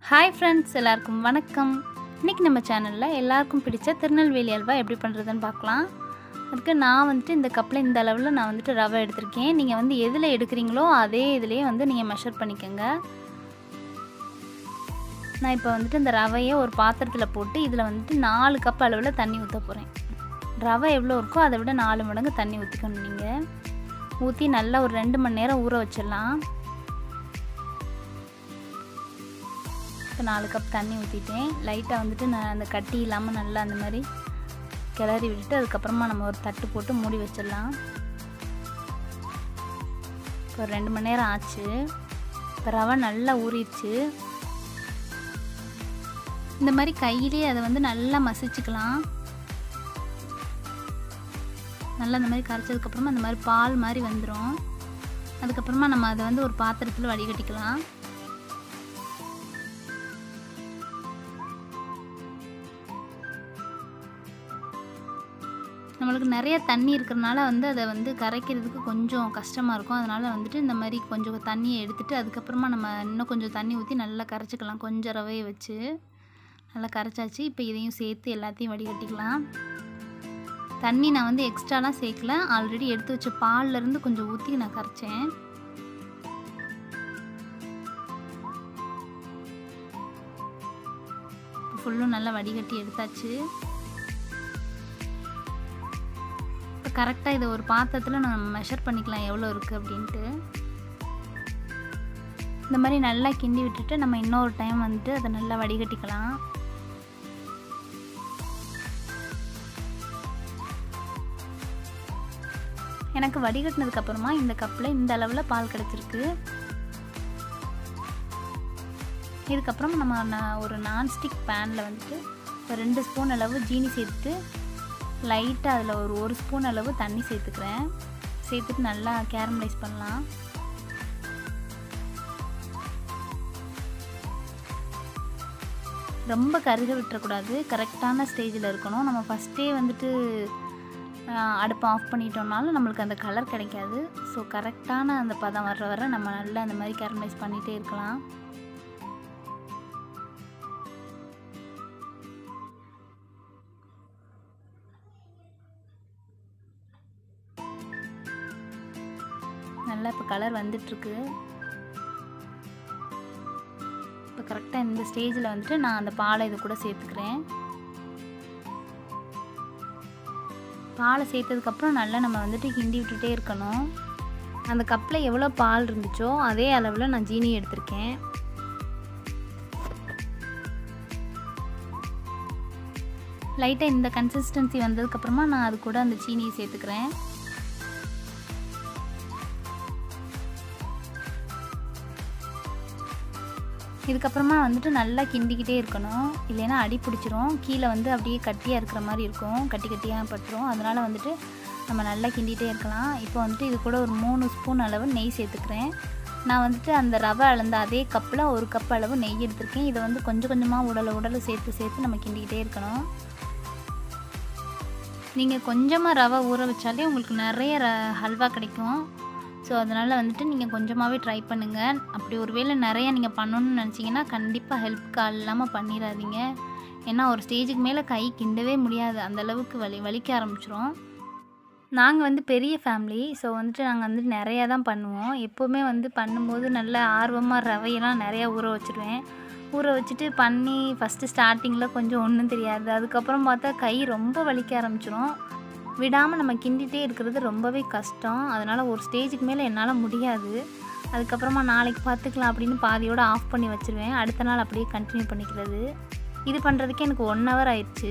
hi friends எல்லாருக்கும் வணக்கம் இன்றைக்கி நம்ம சேனலில் எல்லாருக்கும் பிடிச்ச திருநெல்வேலி அல்வா எப்படி பண்ணுறதுன்னு பார்க்கலாம் அதுக்கு நான் வந்துட்டு இந்த கப்பில் இந்த அளவில் நான் வந்துட்டு ரவை எடுத்திருக்கேன் நீங்கள் வந்து எதில் எடுக்கிறீங்களோ அதே இதுலேயே வந்து நீங்கள் மெஷர் பண்ணிக்கோங்க நான் இப்போ வந்துட்டு இந்த ரவையை ஒரு பாத்திரத்தில் போட்டு இதில் வந்துட்டு நாலு கப் அளவில் தண்ணி ஊற்ற போகிறேன் ரவை எவ்வளோ இருக்கோ அதை விட நாலு மடங்கு தண்ணி ஊற்றிக்கணும் நீங்கள் ஊற்றி நல்லா ஒரு ரெண்டு மணி நேரம் ஊற வச்சிடலாம் இப்போ நாலு கப் தண்ணி ஊற்றிட்டேன் லைட்டாக வந்துட்டு நான் அந்த கட்டி இல்லாமல் நல்லா அந்த மாதிரி கிளறி விட்டுட்டு அதுக்கப்புறமா நம்ம ஒரு தட்டு போட்டு மூடி வச்சிடலாம் இப்போ ஒரு ரெண்டு மணி நேரம் ஆச்சு இப்போ ரவை நல்லா ஊறிடுச்சு இந்த மாதிரி கையிலே அதை வந்து நல்லா மசிச்சுக்கலாம் நல்லா இந்த மாதிரி கரைச்சதுக்கப்புறமா இந்த மாதிரி பால் மாதிரி வந்துடும் அதுக்கப்புறமா நம்ம அதை வந்து ஒரு பாத்திரத்தில் வடிகட்டிக்கலாம் நம்மளுக்கு நிறைய தண்ணி இருக்கிறனால வந்து அதை வந்து கரைக்கிறதுக்கு கொஞ்சம் கஷ்டமாக இருக்கும் அதனால் வந்துட்டு இந்த மாதிரி கொஞ்சம் தண்ணியை எடுத்துகிட்டு அதுக்கப்புறமா நம்ம இன்னும் கொஞ்சம் தண்ணி ஊற்றி நல்லா கரைச்சிக்கலாம் கொஞ்சம் ரவையை வச்சு நல்லா கரைச்சாச்சு இப்போ இதையும் சேர்த்து எல்லாத்தையும் வடிகட்டிக்கலாம் தண்ணி நான் வந்து எக்ஸ்ட்ராலாம் சேர்க்கல ஆல்ரெடி எடுத்து வச்ச பால்லேருந்து கொஞ்சம் ஊற்றி நான் கரைச்சேன் ஃபுல்லும் நல்லா வடிகட்டி எடுத்தாச்சு இப்போ கரெக்டாக இதை ஒரு பாத்திரத்தில் நம்ம மெஷர் பண்ணிக்கலாம் எவ்வளோ இருக்குது அப்படின்ட்டு இந்த மாதிரி நல்லா கிண்டி விட்டுட்டு நம்ம இன்னொரு டைம் வந்துட்டு அதை நல்லா வடிகட்டிக்கலாம் எனக்கு வடிகட்டினதுக்கப்புறமா இந்த கப்பில் இந்த அளவில் பால் கிடச்சிருக்கு இதுக்கப்புறம் நம்ம ஒரு நான்ஸ்டிக் பேனில் வந்துட்டு ஒரு ரெண்டு ஸ்பூன் அளவு ஜீனி சேர்த்துட்டு லைட்டாக அதில் ஒரு ஒரு ஸ்பூன் அளவு தண்ணி சேர்த்துக்கிறேன் சேர்த்துட்டு நல்லா கேரமலைஸ் பண்ணலாம் ரொம்ப கருக விட்டுறக்கூடாது கரெக்டான ஸ்டேஜில் இருக்கணும் நம்ம ஃபஸ்ட்டே வந்துட்டு அடுப்பை ஆஃப் பண்ணிட்டோம்னாலும் நம்மளுக்கு அந்த கலர் கிடைக்காது ஸோ கரெக்டான அந்த பதம் வர்ற வர நம்ம நல்லா அந்த மாதிரி கேரமலைஸ் பண்ணிகிட்டே இருக்கலாம் நல்லா இப்போ கலர் வந்துட்டுருக்கு இப்போ கரெக்டாக இந்த ஸ்டேஜில் வந்துட்டு நான் அந்த பாலை இது கூட சேர்த்துக்கிறேன் பாலை சேர்த்ததுக்கப்புறம் நல்லா நம்ம வந்துட்டு கிண்டி விட்டுட்டே இருக்கணும் அந்த கப்பில் எவ்வளோ பால் இருந்துச்சோ அதே அளவில் நான் ஜீனி எடுத்திருக்கேன் லைட்டாக இந்த கன்சிஸ்டன்சி வந்ததுக்கப்புறமா நான் அது கூட அந்த சீனியை சேர்த்துக்கிறேன் இதுக்கப்புறமா வந்துட்டு நல்லா கிண்டிக்கிட்டே இருக்கணும் இல்லைன்னா அடி பிடிச்சிரும் கீழே வந்து அப்படியே கட்டியாக இருக்கிற மாதிரி இருக்கும் கட்டி கட்டியாக பட்டுரும் அதனால் வந்துட்டு நம்ம நல்லா கிண்டிகிட்டே இருக்கலாம் இப்போ வந்துட்டு இது கூட ஒரு மூணு ஸ்பூன் அளவு நெய் சேர்த்துக்கிறேன் நான் வந்துட்டு அந்த ரவை அளந்த அதே கப்பில் ஒரு கப் அளவு நெய் எடுத்திருக்கேன் இதை வந்து கொஞ்சம் கொஞ்சமாக உடலை உடலை சேர்த்து சேர்த்து நம்ம கிண்டிக்கிட்டே இருக்கணும் நீங்கள் கொஞ்சமாக ரவை ஊற வச்சாலே உங்களுக்கு நிறைய ர ஹல்வா கிடைக்கும் ஸோ அதனால் வந்துட்டு நீங்கள் கொஞ்சமாகவே ட்ரை பண்ணுங்கள் அப்படி ஒரு வேளை நிறையா நீங்கள் பண்ணணும்னு நினச்சிங்கன்னா கண்டிப்பாக ஹெல்ப் கால் இல்லாமல் பண்ணிடாதீங்க ஏன்னா ஒரு ஸ்டேஜுக்கு மேலே கை கிண்டவே முடியாது அந்தளவுக்கு வலி வலிக்க ஆரம்பிச்சிரும் நாங்கள் வந்து பெரிய ஃபேமிலி ஸோ வந்துட்டு நாங்கள் வந்துட்டு நிறையா தான் பண்ணுவோம் எப்போவுமே வந்து பண்ணும்போது நல்ல ஆர்வமாக ரவையெல்லாம் நிறையா ஊற வச்சுருவேன் ஊற வச்சுட்டு பண்ணி ஃபஸ்ட்டு ஸ்டார்டிங்கில் கொஞ்சம் ஒன்றும் தெரியாது அதுக்கப்புறம் பார்த்தா கை ரொம்ப வலிக்க ஆரம்பிச்சிரும் விடாமல் நம்ம கிண்டிகிட்டே இருக்கிறது ரொம்பவே கஷ்டம் அதனால் ஒரு ஸ்டேஜுக்கு மேலே என்னால் முடியாது அதுக்கப்புறமா நாளைக்கு பார்த்துக்கலாம் அப்படின்னு பாதியோடு ஆஃப் பண்ணி வச்சுருவேன் அடுத்த நாள் அப்படியே கண்டினியூ பண்ணிக்கிறது இது பண்ணுறதுக்கே எனக்கு ஒன் ஹவர் ஆயிடுச்சு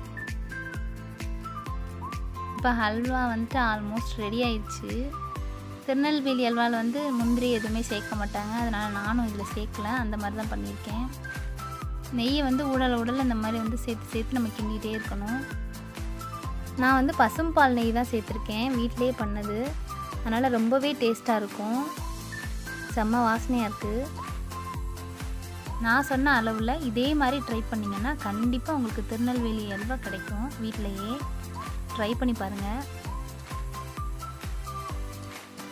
இப்போ ஹல்வா வந்துட்டு ஆல்மோஸ்ட் ரெடி ஆயிடுச்சு திருநெல்வேலி அல்வாவில் வந்து முந்திரி எதுவுமே சேர்க்க மாட்டாங்க அதனால் நானும் இதில் சேர்க்கல அந்த மாதிரி தான் பண்ணியிருக்கேன் நெய்யை வந்து உடல் உடல் இந்த மாதிரி வந்து சேர்த்து சேர்த்து நம்ம கிண்டிகிட்டே இருக்கணும் நான் வந்து பசும்பால் நெய் தான் சேர்த்துருக்கேன் வீட்டிலே பண்ணது அதனால் ரொம்பவே டேஸ்ட்டாக இருக்கும் செம்ம வாசனையாக இருக்குது நான் சொன்ன அளவில் இதே மாதிரி ட்ரை பண்ணிங்கன்னா கண்டிப்பாக உங்களுக்கு திருநெல்வேலி அல்வா கிடைக்கும் வீட்டிலையே ட்ரை பண்ணி பாருங்கள்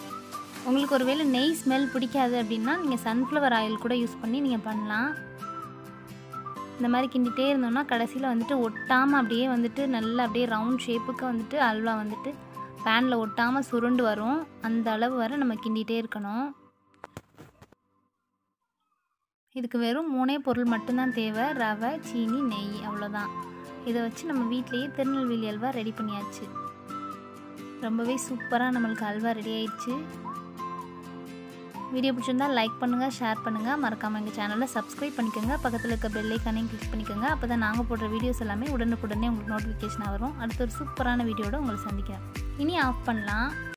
உங்களுக்கு ஒருவேளை நெய் ஸ்மெல் பிடிக்காது அப்படின்னா நீங்கள் சன்ஃப்ளவர் ஆயில் கூட யூஸ் பண்ணி நீங்கள் பண்ணலாம் இந்த மாதிரி கிண்டிகிட்டே இருந்தோம்னா கடைசியில் வந்துட்டு ஒட்டாமல் அப்படியே வந்துட்டு நல்லா அப்படியே ரவுண்ட் ஷேப்புக்கு வந்துட்டு அல்வா வந்துட்டு பேனில் ஒட்டாமல் சுருண்டு வரும் அந்த அளவு வரை நம்ம கிண்டிகிட்டே இருக்கணும் இதுக்கு வெறும் மூணே பொருள் மட்டும்தான் தேவை ரவை சீனி நெய் அவ்வளோதான் இதை வச்சு நம்ம வீட்லேயே திருநெல்வேலி அல்வா ரெடி பண்ணியாச்சு ரொம்பவே சூப்பராக நம்மளுக்கு அல்வா ரெடி ஆயிடுச்சு வீடியோ பிடிச்சிருந்தா லைக் பண்ணுங்கள் ஷேர் பண்ணுங்கள் மறக்காமல் எங்கள் சேனலை சப்ஸ்கிரைப் பண்ணிக்கோங்க பக்கத்தில் இருக்க பெல் ஐக்கானையும் கிளிக் பண்ணிக்கோங்க அப்போ தான் நாங்கள் போடுற வீடியோஸ் எல்லாமே உடனுக்குடனே உங்களுக்கு நோட்டிஃபிகேஷன் வரும் அடுத்த ஒரு சூப்பரான வீடியோட உங்களை சந்திக்கிறேன் இனி ஆஃப் பண்ணலாம்